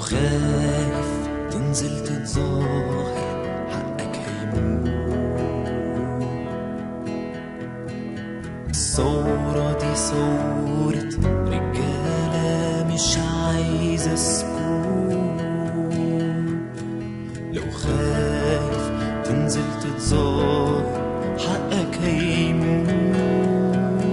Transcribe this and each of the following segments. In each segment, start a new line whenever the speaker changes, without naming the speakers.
خايف تنزل تتظاهر حقك هيموت الثورة دي ثورة رجالة مش عايزة سكون لو خايف تنزل تتظاهر حقك هيموت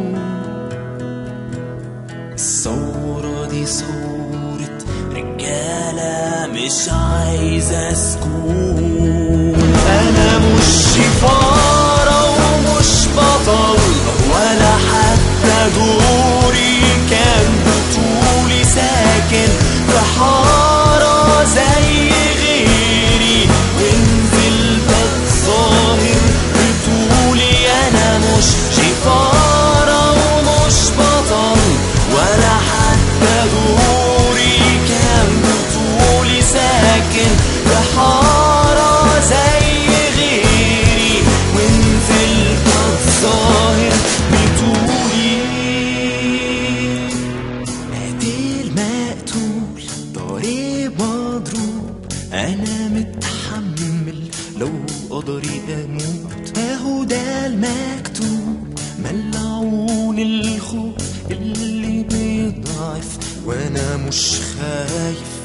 الثورة دي ثورة رجالة مش عايزة سكون أنا مش شفارة ومش بطل ولا حتى دوري كان بطولي ساكن في حارة زي غيري ونزلت اتظاهر بطولي أنا مش شفارة ومش بطل ولا حتى دوري كان بطولي ساكن في حارة زي غيري ونزلت اتظاهر بطولي قاتل مقتول ضارب مضروب انا متحمل لو قدري اموت اهو ده المكتوب ملعون الخوف اللي بيضعف وانا مش خايف